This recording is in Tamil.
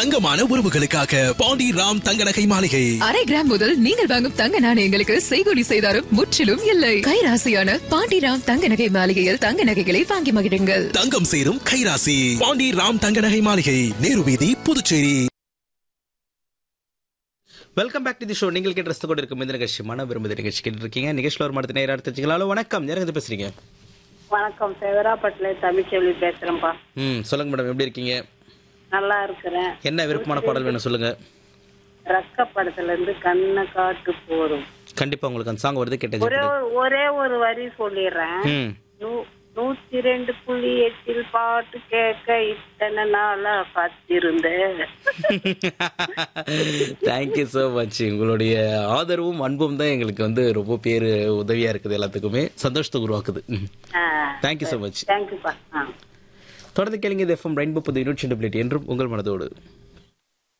தங்கமான உறவுகளுக்காக பாண்டி ராம் தங்க நகை மாளிகை அரை கிராம் முதல் நீங்கள் வாங்கும் தங்க நாணயங்களுக்கு செய்கூலி செய்தாரும் முற்றிலும் இல்லை கைராசியான பாண்டிராம் தங்க நகை மாளிகையில் தங்க நகைகளை வாங்கி மகிழுங்கள் தங்கம் சேரும் கைராசி பாண்டி ராம் தங்க நகை மாளிகை நேரு வீதி Puducherry welcome back to the show நீங்கள் கேட்டு ரசித்து கொண்டு இருக்கும் இந்த நிகழ்ச்சி மன விரும்புத நிகழ்ச்சி கேட்டு இருக்கீங்க நிகழ்ச்சியில் ஒரு மடத்து நேரம் எடுத்துச்சிங்களா வணக்கம் யாருங்க பேசுறீங்க வணக்கம் சேவராப்பட்டில தமிழ்ச்செல்வி பேசுறேன்ப்பா ம் சொல்லுங்க மேடம் எப்படி இருக்கீங்க நல்லா இருக்கிறேன் என்ன விருப்பமான பாடல் வேணும் சொல்லுங்க ரக்க படத்துல இருந்து கண்ணை காட்டு போதும் கண்டிப்பா உங்களுக்கு அந்த சாங் வருது ஒரே கேட்டது ஒரு- ஒரே ஒரு வரி சொல்லிடுறேன் ம் நூ- நூத்தி ரெண்டு புள்ளி எட்டில் பாட்டு கேட்க இத்தனை நாளா காத்திருந்தேன் தேங்க்யூ ஸோ மச் உங்களுடைய ஆதரவும் அன்பும் தான் எங்களுக்கு வந்து ரொம்ப பேர் உதவியா இருக்குது எல்லாத்துக்குமே சந்தோஷத்தை உருவாக்குது தேங்க்யூ ஸோ மச் தேங்க்யூப்பா ஆ தொடர்ந்து கேளுங்க இது எஃப்எம் ரெயின்போ புது யூனிட் என்றும் உங்கள் மனதோடு